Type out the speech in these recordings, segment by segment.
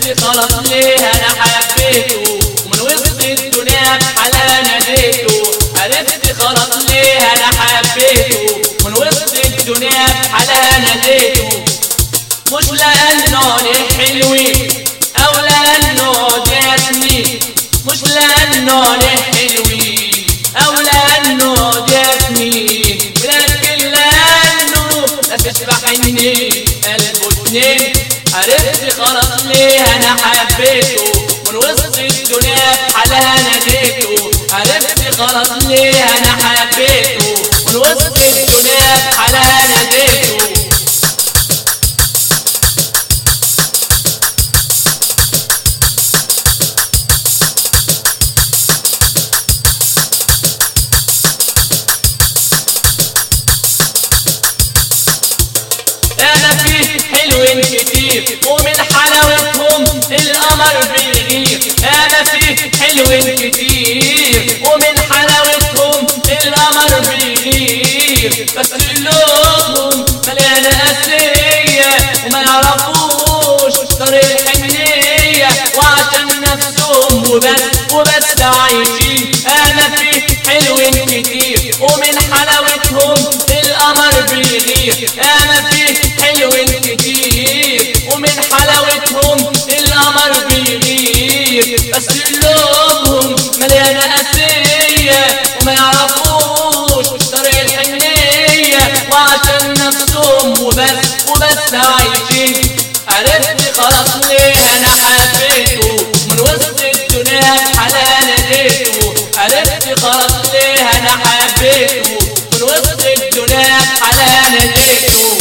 عرفت خلاص ليه انا حبيته ومن وسط الدنيا بحلا ناديته عرفت خلاص ليه انا حبيته من وسط الدنيا بحلا ناديته مش لانه ليه حلوين او لانه جاتني مش لانه ليه حلوين او لانه جاتني ولكن لانه لا تشبحني قلبه اتنين عرفت خلاص ليه انا حبيته من وسط الدنيا بحالها ناديته عرفت خلاص ليه انا حبيته من وسط الدنيا بحالها ناديته انا فيه حلوين كتير ومن حلاوتهم القمر بيغير انا فيه حلوين كتير ومن حلاوتهم القمر بيغير بس قلوبهم مليانة قاسية وما يعرفوش طريق الحنية وعشان نفسهم وبس وبس عايشين انا فيه حلوين كتير ومن حلاوتهم القمر بيغير انا فيه حلوين كتير ومن حلاوتهم القمر بيغير بس قلوبهم مليانة قاسية وما يعرفوش طريق الحنية وعشان نفسهم وبس وبس عايشين عرفت خلاص ليه انا حبيته من وسط الدنيا بحلا ناديته عرفت خلاص ليه انا حبيته من وسط الدنيا بحلا ناديته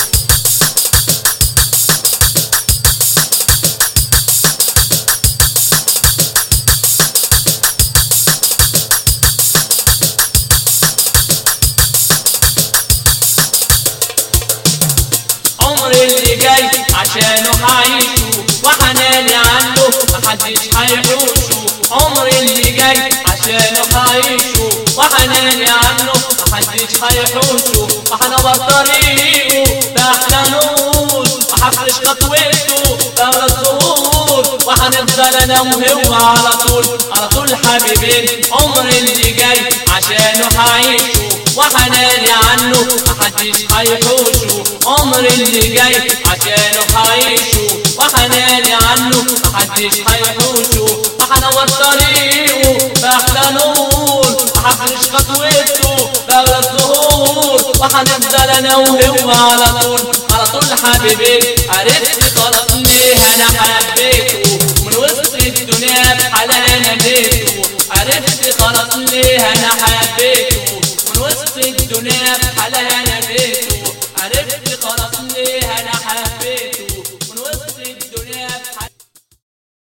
عمري اللي جاي عشانه هعيشه وحناني عنه محدش هيحوشه عمري اللي جاي عشانه هعيشه وحناني عنه محدش هيحوشه وحنور طريقه بأحلى نور وحفرش خطوته بأغلى الظهور وحنفضل انا وهو على طول على طول حبيبين عمري اللي جاي عشانه هعيشه وحناني عنه محدش هيحوشه عمري اللي جاي عشانه هعيشه وحناني عنه محدش هيحوشه وحنور طريقه بأحلى نور وحفرش خطوته بأغلى الظهور وحنفضل انا وهو على طول على طول حبيبين عرفت خلاص ليه انا حبيته من وسط الدنيا بحالها ناديته عرفت خلاص ليه انا حبيته من وسط الدنيا بحالها ناديته عرفت خلاص ليه